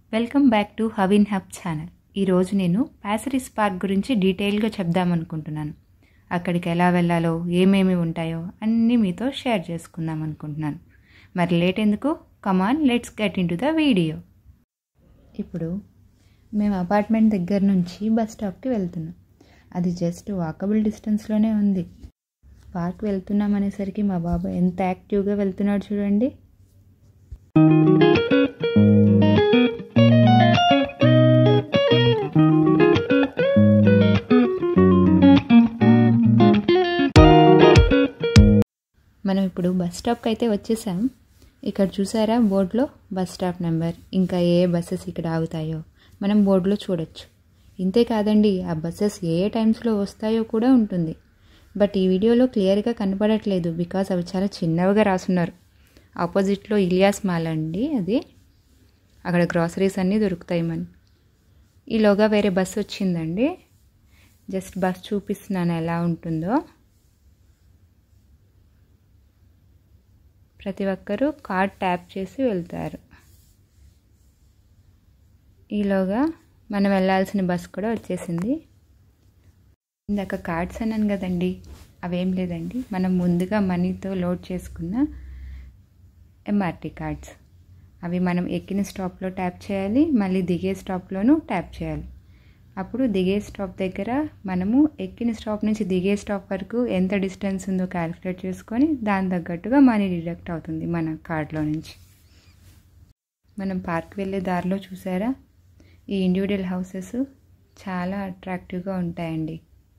welcome back to Haven Hub channel ఈరోజు నేను ప్యాసరీస్ park గురించి డీటెయిల్గా చెప్దామనుకుంటున్నాను అక్కడికి ఎలా వెళ్ళాలో ఏమేమి ఉంటాయో అన్నీ మీతో షేర్ చేసుకుందాం అనుకుంటున్నాను మరి లేట్ ఎందుకు come on let's get into the video ఇప్పుడు మేము అపార్ట్మెంట్ దగ్గర నుంచి బస్ స్టాప్కి వెళ్తున్నాం అది జస్ట్ వాకబుల్ డిస్టెన్స్లోనే ఉంది పార్క్ వెళ్తున్నాం అనేసరికి మా బాబు ఎంత యాక్టివ్గా వెళ్తున్నాడు చూడండి మనం ఇప్పుడు బస్ స్టాప్కి అయితే వచ్చేసాం ఇక్కడ చూసారా బోర్డులో బస్ స్టాప్ నెంబర్ ఇంకా ఏ బస్సెస్ ఇక్కడ ఆగుతాయో మనం బోర్డులో చూడొచ్చు ఇంతే కాదండి ఆ బస్సెస్ ఏ ఏ టైమ్స్లో వస్తాయో కూడా ఉంటుంది బట్ ఈ వీడియోలో క్లియర్గా కనపడట్లేదు బికాస్ అవి చాలా చిన్నవిగా రాసున్నారు ఆపోజిట్లో ఇలియాస్ మాల్ అండి అది అక్కడ గ్రాసరీస్ అన్నీ దొరుకుతాయి మన ఈలోగా వేరే బస్సు వచ్చిందండి జస్ట్ బస్ చూపిస్తున్నాను ఎలా ఉంటుందో ప్రతి ఒక్కరూ కార్డ్ ట్యాప్ చేసి వెళ్తారు ఈలోగా మనం వెళ్ళాల్సిన బస్ కూడా వచ్చేసింది ఇందాక కార్డ్స్ అన్నాను కదండి అవేం లేదండి మనం ముందుగా మనీతో లోడ్ చేసుకున్న ఎంఆర్టీ కార్డ్స్ అవి మనం ఎక్కిన స్టాప్లో ట్యాప్ చేయాలి మళ్ళీ దిగే స్టాప్లోనూ ట్యాప్ చేయాలి అప్పుడు దిగే స్టాప్ దగ్గర మనము ఎక్కిన స్టాప్ నుంచి దిగే స్టాప్ వరకు ఎంత డిస్టెన్స్ ఉందో క్యాలిక్యులేట్ చేసుకొని దాని తగ్గట్టుగా మనీ డిడక్ట్ అవుతుంది మన కార్డ్లో నుంచి మనం పార్క్ వెళ్ళే దారిలో చూసారా ఈ ఇండివిజువల్ హౌసెస్ చాలా అట్రాక్టివ్గా ఉంటాయండి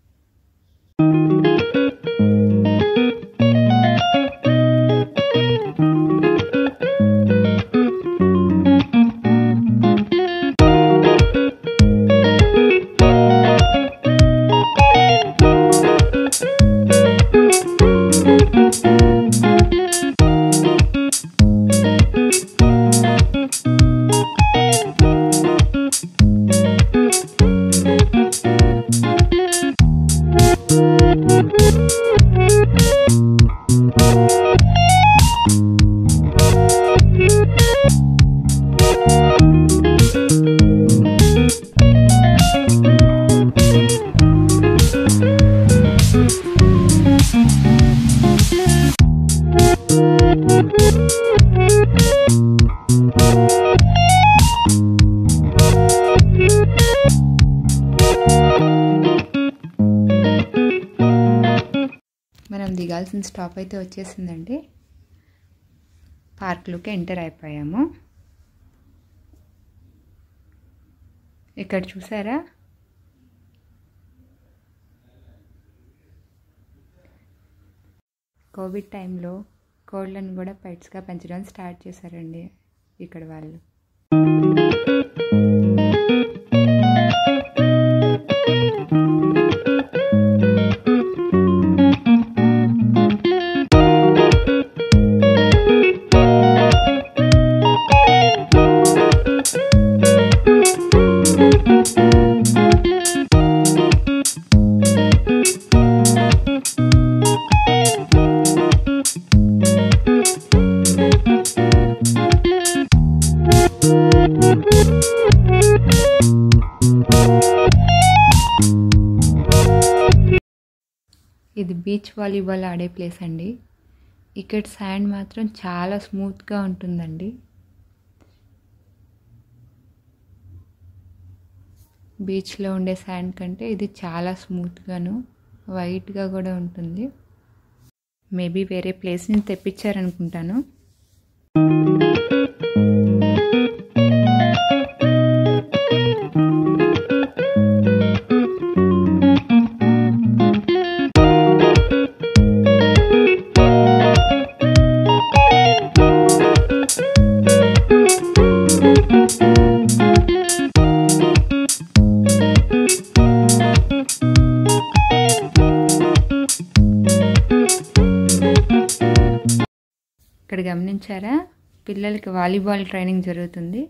మనం దిగాల్సిన స్టాప్ అయితే వచ్చేసిందండి పార్క్లోకి ఎంటర్ అయిపోయాము ఇక్కడ చూసారా కోవిడ్ టైంలో కోళ్ళను కూడా పెట్స్గా పెంచడం స్టార్ట్ చేశారండి ఇక్కడ వాళ్ళు ఇది బీచ్ వాలీబాల్ ఆడే ప్లేస్ అండి ఇక్కడ శాండ్ మాత్రం చాలా స్మూత్గా ఉంటుందండి బీచ్లో ఉండే శాండ్ కంటే ఇది చాలా స్మూత్గాను వైట్గా కూడా ఉంటుంది మేబీ వేరే ప్లేస్ నుంచి తెప్పించారనుకుంటాను ఇక్కడ గమనించారా పిల్లలకి వాలీబాల్ ట్రైనింగ్ జరుగుతుంది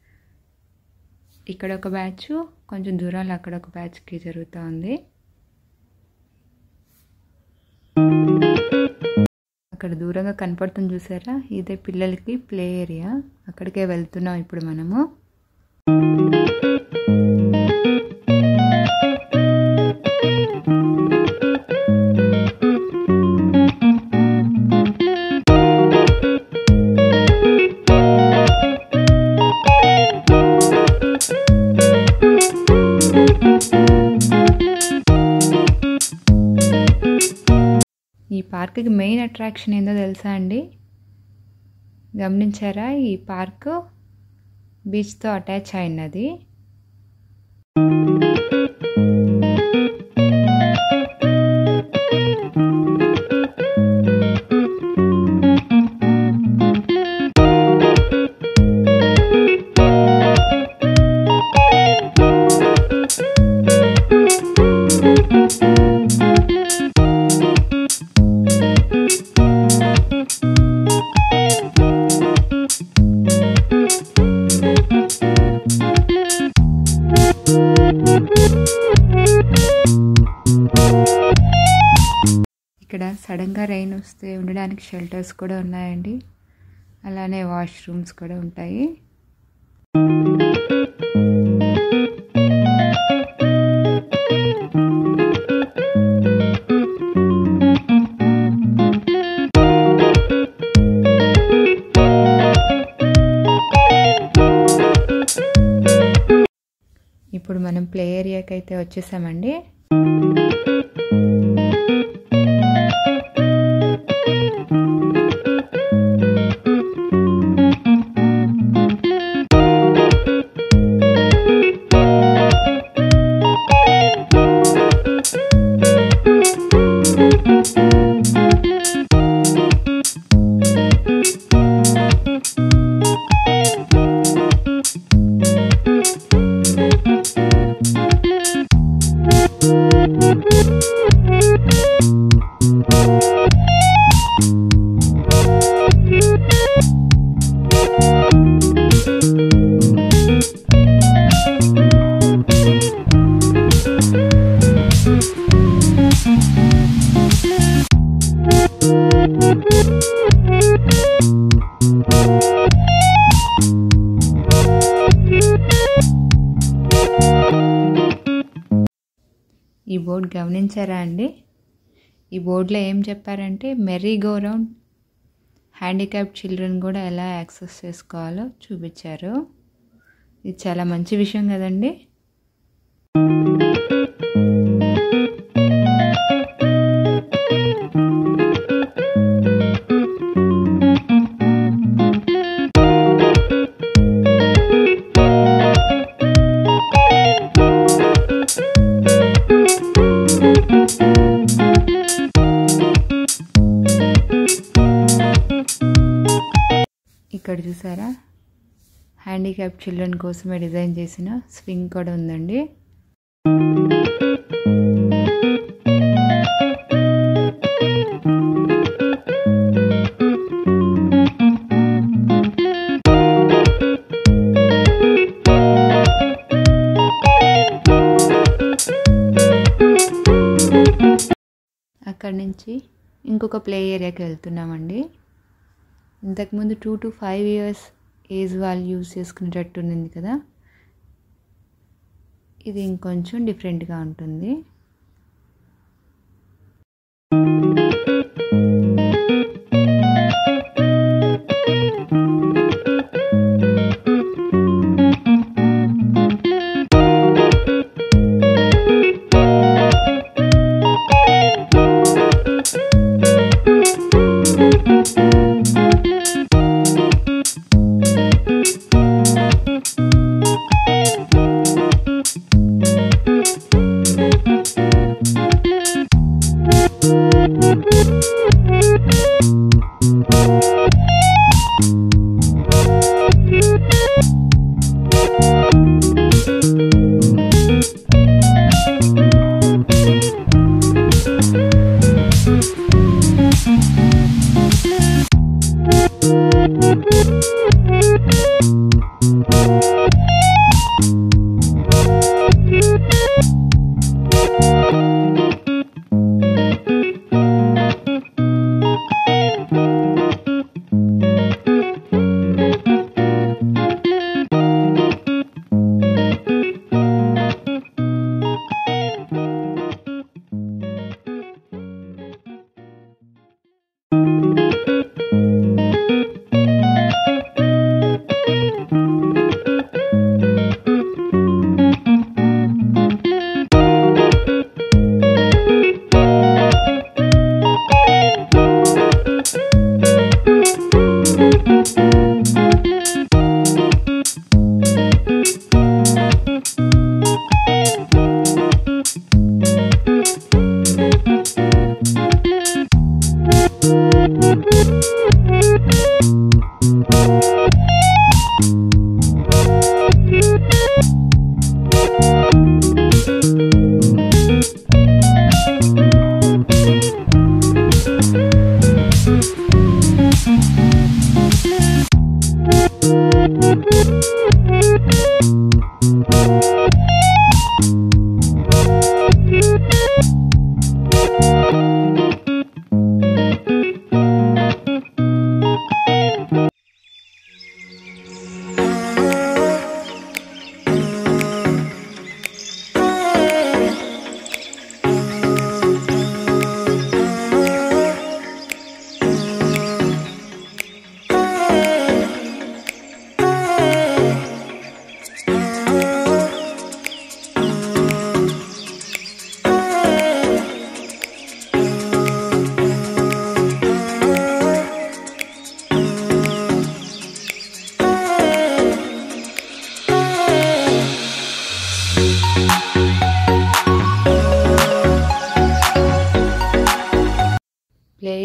ఇక్కడ ఒక బ్యాచ్ కొంచెం దూరంలో అక్కడ ఒక బ్యాచ్కి జరుగుతూ ఉంది అక్కడ దూరంగా కనపడుతుంది చూసారా ఇదే పిల్లలకి ప్లే ఏరియా అక్కడికే వెళ్తున్నాం ఇప్పుడు మనము ఈ పార్క్కి మెయిన్ అట్రాక్షన్ ఏందో తెలుసా అండి గమనించారా ఈ పార్క్ బీచ్తో అటాచ్ అయినది ఇక్కడ సడన్గా రైన్ వస్తే ఉండడానికి షెల్టర్స్ కూడా ఉన్నాయండి అలానే వాష్రూమ్స్ కూడా ఉంటాయి ఇప్పుడు మనం ప్లే ఏరియాకి అయితే వచ్చేసామండి ఈ బోర్డు గమనించారా అండి ఈ బోర్డులో ఏం చెప్పారంటే merry go round handicap children కూడా ఎలా యాక్సెస్ చేసుకోవాలో చూపించారు ఇది చాలా మంచి విషయం కదండి ఇక్కడ చూసారా హ్యాండిక్యాప్ చిల్డ్రన్ కోసమే డిజైన్ చేసిన స్వింగ్ కూడా ఉందండి అక్కడి నుంచి ఇంకొక ప్లే ఏరియాకి వెళ్తున్నామండి ఇంతకుముందు two to five years age వాళ్ళు యూజ్ చేసుకునేటట్టు ఉంది కదా ఇది ఇంకొంచెం డిఫరెంట్గా ఉంటుంది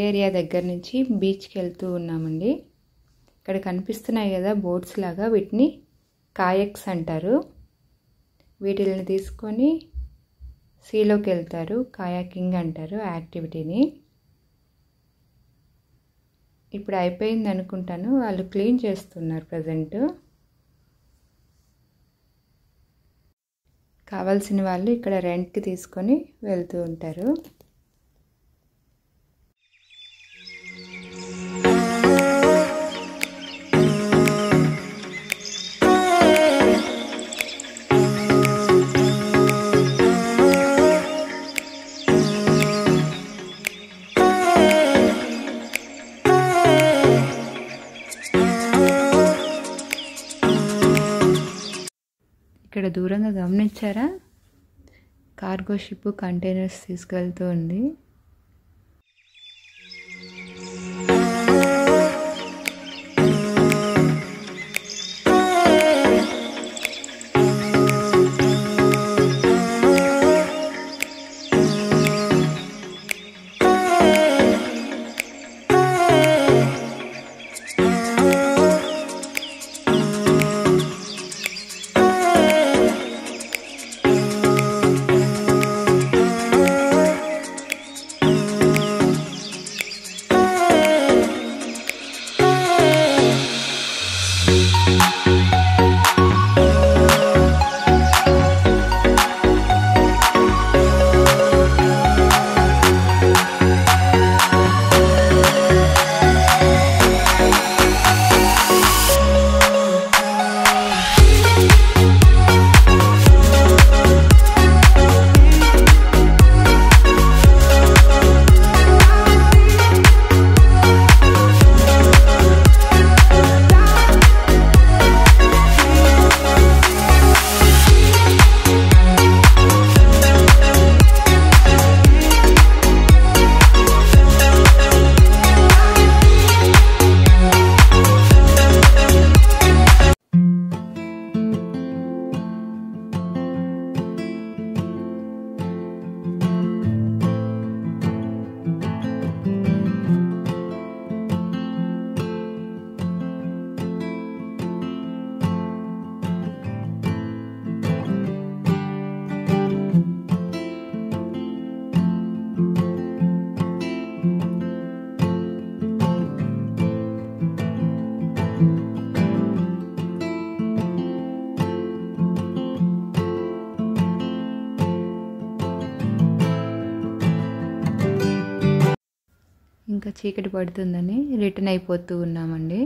ఏరియా దగ్గర నుంచి బీచ్కి వెళ్తూ ఉన్నామండి ఇక్కడ కనిపిస్తున్నాయి కదా బోట్స్ లాగా వీటిని కాయక్స్ అంటారు వీటిని తీసుకొని సీలోకి వెళ్తారు కాయాకింగ్ అంటారు యాక్టివిటీని ఇప్పుడు అయిపోయింది అనుకుంటాను వాళ్ళు క్లీన్ చేస్తున్నారు ప్రజెంట్ కావాల్సిన వాళ్ళు ఇక్కడ రెంట్కి తీసుకొని వెళ్తూ ఉంటారు ఇక్కడ దూరంగా గమనించారా కార్గో షిప్ కంటైనర్స్ తీసుకెళ్తూ ఉంది ఇంకా చీకటి పడుతుందని రిటర్న్ అయిపోతూ ఉన్నామండి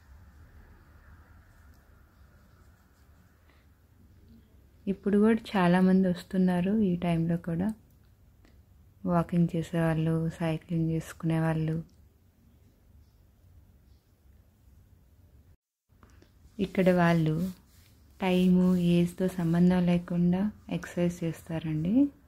ఇప్పుడు కూడా చాలామంది వస్తున్నారు ఈ టైంలో కూడా వాకింగ్ చేసేవాళ్ళు సైక్లింగ్ చేసుకునే వాళ్ళు ఇక్కడ వాళ్ళు టైము ఏజ్తో సంబంధం లేకుండా ఎక్సర్సైజ్ చేస్తారండి